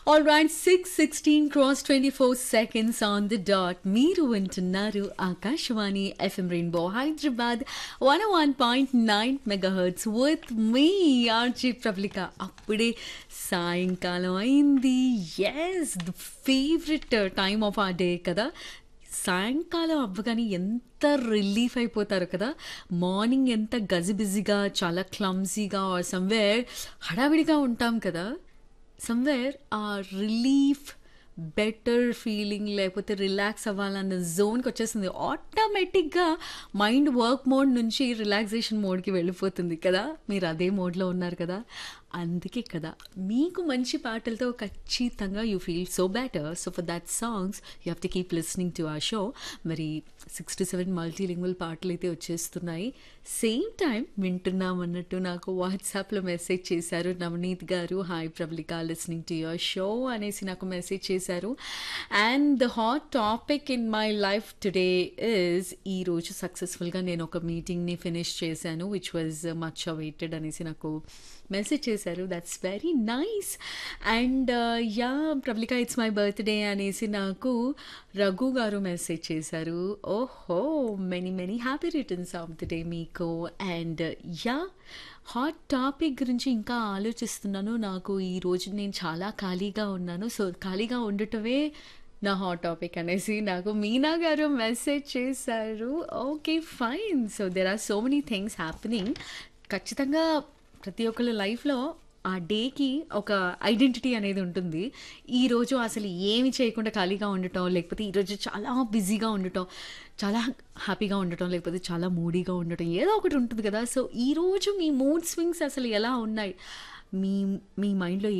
all right six sixteen cross twenty four seconds on the dot మీరు వింటున్నారు Akashvani FM rainbow Hyderabad one one point nine megahertz with me RJ Prabalika అప్పుడే సాయంకాలం అయింది is the favourite time of a day కదా సాయంకాలం అవ్వగానే ఎంత relief అయిపోతారు కదా మార్నింగ్ ఎంత గజిబిజిగా చాలా క్లమ్జీగా ఆర్ సమ్వేర్ హడావిడిగా ఉంటాం కదా సమ్వేర్ ఆ రిలీఫ్ బెటర్ ఫీలింగ్ లేకపోతే రిలాక్స్ అవ్వాలన్న జోన్కి వచ్చేస్తుంది ఆటోమేటిక్గా మైండ్ వర్క్ మోడ్ నుంచి రిలాక్సేషన్ మోడ్కి వెళ్ళిపోతుంది కదా మీరు అదే మోడ్లో ఉన్నారు కదా అందుకే కదా మీకు మంచి పాటలతో ఖచ్చితంగా you feel so better so for that songs you have to keep listening to a show మరి సిక్స్ టు సెవెన్ మల్టీలింగ్వల్ పాటలు అయితే వచ్చేస్తున్నాయి సేమ్ టైం వింటున్నాం అన్నట్టు నాకు వాట్సాప్లో మెసేజ్ చేశారు నవనీత్ గారు hi Prabalika listening to your show అనేసి నాకు మెసేజ్ చేశారు and the hot topic in my life today is ఈరోజు సక్సెస్ఫుల్గా నేను ఒక మీటింగ్ని ఫినిష్ చేశాను విచ్ వాజ్ మచ్ అవైటెడ్ అనేసి నాకు మెసేజ్ చేశారు that's very nice and yeah Prabalika it's my birthday అనేసి నాకు రఘు గారు మెసేజ్ చేశారు ఓహో many many happy returns of the day మీకు అండ్ యా హాట్ టాపిక్ గురించి ఇంకా ఆలోచిస్తున్నాను నాకు ఈరోజు నేను చాలా ఖాళీగా ఉన్నాను సో ఖాళీగా ఉండటమే నా హాట్ టాపిక్ అనేసి నాకు మీనా గారు మెసేజ్ చేశారు okay fine so there are so many things happening ఖచ్చితంగా ప్రతి ఒక్కళ్ళ లైఫ్లో ఆ డేకి ఒక ఐడెంటిటీ అనేది ఉంటుంది ఈరోజు అసలు ఏమి చేయకుండా ఖాళీగా ఉండటం లేకపోతే ఈరోజు చాలా బిజీగా ఉండటం చాలా హ్యాపీగా ఉండటం లేకపోతే చాలా మూడీగా ఉండటం ఏదో ఒకటి ఉంటుంది కదా సో ఈరోజు మీ మూడ్ స్వింగ్స్ అసలు ఎలా ఉన్నాయి మీ మీ మైండ్లో